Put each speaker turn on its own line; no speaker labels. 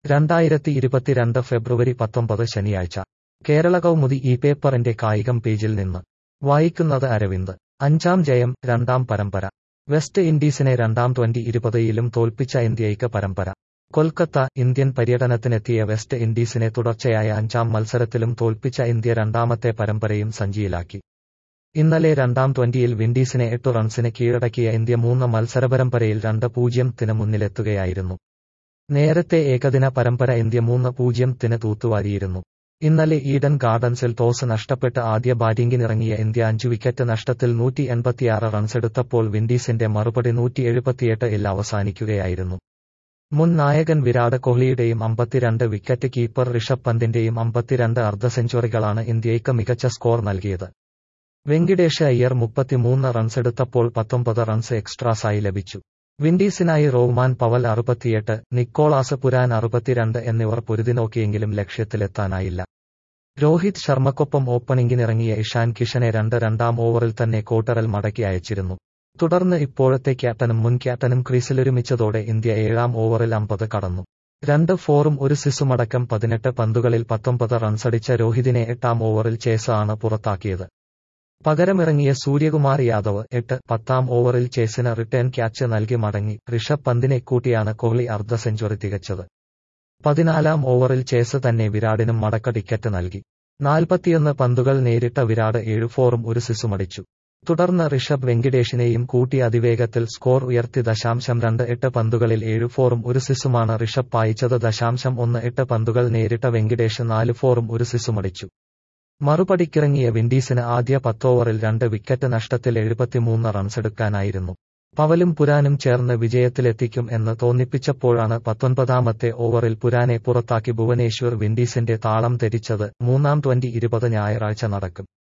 രണ്ടായിരത്തി ഇരുപത്തിരണ്ട് ഫെബ്രുവരി പത്തൊമ്പത് ശനിയാഴ്ച കേരള കൗമുദി ഈ പേപ്പറിന്റെ കായികം പേജിൽ നിന്ന് വായിക്കുന്നത് അരവിന്ദ് അഞ്ചാം ജയം രണ്ടാം പരമ്പര വെസ്റ്റ് ഇൻഡീസിനെ രണ്ടാം ട്വന്റി ഇരുപതിലും തോൽപ്പിച്ച ഇന്ത്യയ്ക്ക് പരമ്പര കൊൽക്കത്ത ഇന്ത്യൻ പര്യടനത്തിനെത്തിയ വെസ്റ്റ് ഇൻഡീസിനെ തുടർച്ചയായ അഞ്ചാം മത്സരത്തിലും തോൽപ്പിച്ച ഇന്ത്യ രണ്ടാമത്തെ പരമ്പരയും സഞ്ചിയിലാക്കി ഇന്നലെ രണ്ടാം ട്വന്റിയിൽ വിൻഡീസിനെ എട്ടു റൺസിന് കീഴടക്കിയ ഇന്ത്യ മൂന്ന് മത്സരപരമ്പരയിൽ രണ്ട് പൂജ്യത്തിന് മുന്നിലെത്തുകയായിരുന്നു നേരത്തെ ഏകദിന പരമ്പര ഇന്ത്യ മൂന്ന് പൂജ്യത്തിന് തൂത്തുവാരിയിരുന്നു ഇന്നലെ ഈഡൻ ഗാർഡൻസിൽ ടോസ് നഷ്ടപ്പെട്ട് ആദ്യ ബാറ്റിംഗിനിറങ്ങിയ ഇന്ത്യ അഞ്ചു വിക്കറ്റ് നഷ്ടത്തിൽ നൂറ്റി എൺപത്തിയാറ് റൺസെടുത്തപ്പോൾ വിൻഡീസിന്റെ മറുപടി നൂറ്റി എഴുപത്തിയെട്ട് ഇൽ അവസാനിക്കുകയായിരുന്നു മുൻ നായകൻ വിരാട് കോഹ്ലിയുടെയും അമ്പത്തിരണ്ട് വിക്കറ്റ് കീപ്പർ ഋഷഭ് പന്തിന്റെയും അമ്പത്തിരണ്ട് അർദ്ധ സെഞ്ചുറികളാണ് ഇന്ത്യയ്ക്ക് മികച്ച സ്കോർ നൽകിയത് വെങ്കിടേഷ് അയ്യർ മുപ്പത്തിമൂന്ന് റൺസെടുത്തപ്പോൾ പത്തൊമ്പത് റൺസ് എക്സ്ട്രാസായി ലഭിച്ചു വിൻഡീസിനായി റോഹ്മാൻ പവൽ അറുപത്തിയെട്ട് നിക്കോളാസ് പുരാൻ അറുപത്തിരണ്ട് എന്നിവർ പൊരുതിനോക്കിയെങ്കിലും ലക്ഷ്യത്തിലെത്താനായില്ല രോഹിത് ശർമ്മക്കൊപ്പം ഓപ്പണിംഗിനിറങ്ങിയ ഇഷാൻ കിഷനെ രണ്ട് രണ്ടാം ഓവറിൽ തന്നെ കോട്ടറൽ മടക്കി അയച്ചിരുന്നു തുടർന്ന് ഇപ്പോഴത്തെ ക്യാപ്റ്റനും മുൻ ക്യാപ്റ്റനും ക്രീസിലൊരുമിച്ചതോടെ ഇന്ത്യ ഏഴാം ഓവറിൽ അമ്പത് കടന്നു രണ്ട് ഫോറും ഒരു സിസുമടക്കം പതിനെട്ട് പന്തുകളിൽ പത്തൊമ്പത് റൺസടിച്ച രോഹിതിനെ എട്ടാം ഓവറിൽ ചേസ് ആണ് പുറത്താക്കിയത് പകരമിറങ്ങിയ സൂര്യകുമാർ യാദവ് എട്ട് പത്താം ഓവറിൽ ചേസിന് റിട്ടേൺ ക്യാച്ച് നൽകി മടങ്ങി ഋഷഭ് പന്തിനെ കൂട്ടിയാണ് കോഹ്ലി അർദ്ധ സെഞ്ചുറി തികച്ചത് പതിനാലാം ഓവറിൽ ചേസ് തന്നെ വിരാടിനും മടക്ക ടിക്കറ്റ് നൽകി നാൽപ്പത്തിയൊന്ന് പന്തുകൾ നേരിട്ട വിരാട് ഏഴ് ഫോറും ഒരു സിസുമടിച്ചു തുടർന്ന് ഋഷഭ് വെങ്കിടേഷിനെയും കൂട്ടി അതിവേഗത്തിൽ സ്കോർ ഉയർത്തി ദശാംശം രണ്ട് എട്ട് പന്തുകളിൽ ഏഴ് ഫോറും ഒരു സിസുമാണ് ഋഷഭ് പായിച്ചത് ദശാംശം ഒന്ന് എട്ട് പന്തുകൾ നേരിട്ട വെങ്കിടേഷ് നാല് ഫോറും ഒരു സിസുമടിച്ചു മറുപടിക്കിറങ്ങിയ വിൻഡീസിന് ആദ്യ പത്തോവറിൽ രണ്ട് വിക്കറ്റ് നഷ്ടത്തിൽ എഴുപത്തിമൂന്ന് റൺസെടുക്കാനായിരുന്നു പവലും പുരാനും ചേർന്ന് വിജയത്തിലെത്തിക്കും എന്ന് തോന്നിപ്പിച്ചപ്പോഴാണ് പത്തൊൻപതാമത്തെ ഓവറിൽ പുരാനെ പുറത്താക്കി ഭുവനേശ്വർ വിൻഡീസിന്റെ താളം തെറ്റിച്ചത് മൂന്നാം ട്വന്റി ഇരുപത് ഞായറാഴ്ച നടക്കും